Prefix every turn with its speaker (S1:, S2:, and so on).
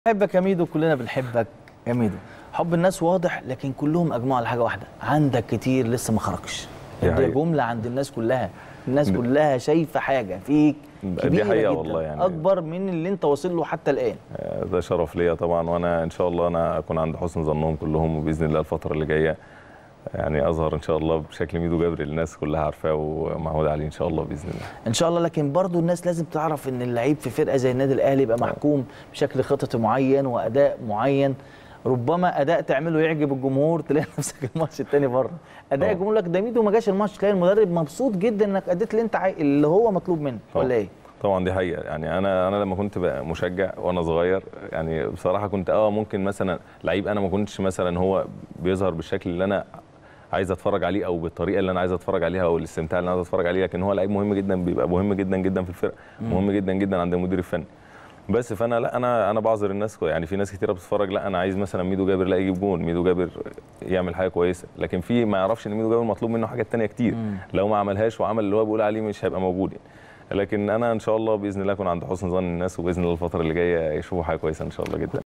S1: بحبك يا ميدو كلنا بنحبك يا ميدو حب الناس واضح لكن كلهم اجمعوا على حاجه واحده عندك كتير لسه ما خرجش
S2: دي
S1: دي
S2: حقيقة.
S1: جمله عند الناس كلها الناس
S2: دي-
S1: كلها شايفه حاجه فيك
S2: دي
S1: كبيره
S2: حقيقة
S1: جدا
S2: والله يعني.
S1: اكبر من اللي انت واصل له حتى الان
S2: آه، ده شرف ليا طبعا وانا ان شاء الله انا اكون عند حسن ظنهم كلهم وباذن الله الفتره اللي جايه يعني اظهر ان شاء الله بشكل ميدو جبري الناس كلها عارفاه ومعهود عليه ان شاء الله باذن الله
S1: ان شاء الله لكن برضو الناس لازم تعرف ان اللعيب في فرقه زي النادي الاهلي يبقى محكوم بشكل خططي معين واداء معين ربما اداء تعمله يعجب الجمهور تلاقي نفسك الماتش الثاني بره اداء
S2: طبعا.
S1: الجمهور لك ده ميدو ما جاش الماتش تلاقي المدرب مبسوط جدا انك اديت اللي انت عاي... اللي هو مطلوب منك
S2: طبعا.
S1: ولا ايه
S2: طبعا دي حقيقه يعني انا انا لما كنت بقى مشجع وانا صغير يعني بصراحه كنت اه ممكن مثلا لعيب انا ما كنتش مثلا هو بيظهر بالشكل اللي انا عايز اتفرج عليه او بالطريقه اللي انا عايز اتفرج عليها او الاستمتاع اللي انا عايز اتفرج عليه لكن هو لعيب مهم جدا بيبقى مهم جدا جدا في الفرقه مهم جدا جدا عند المدير الفني بس فانا لا انا انا بعذر الناس كو- يعني في ناس كتيره بتتفرج لا انا عايز مثلا ميدو جابر لا يجيب جون ميدو جابر يعمل حاجه كويسه لكن في ما يعرفش ان ميدو جابر مطلوب منه حاجات تانية كتير
S1: مم.
S2: لو ما عملهاش وعمل اللي هو بيقول عليه مش هيبقى موجود يعني. لكن انا ان شاء الله باذن الله اكون عند حسن ظن الناس وباذن الله الفتره اللي جايه يشوفوا حاجه كويسه ان شاء الله جدا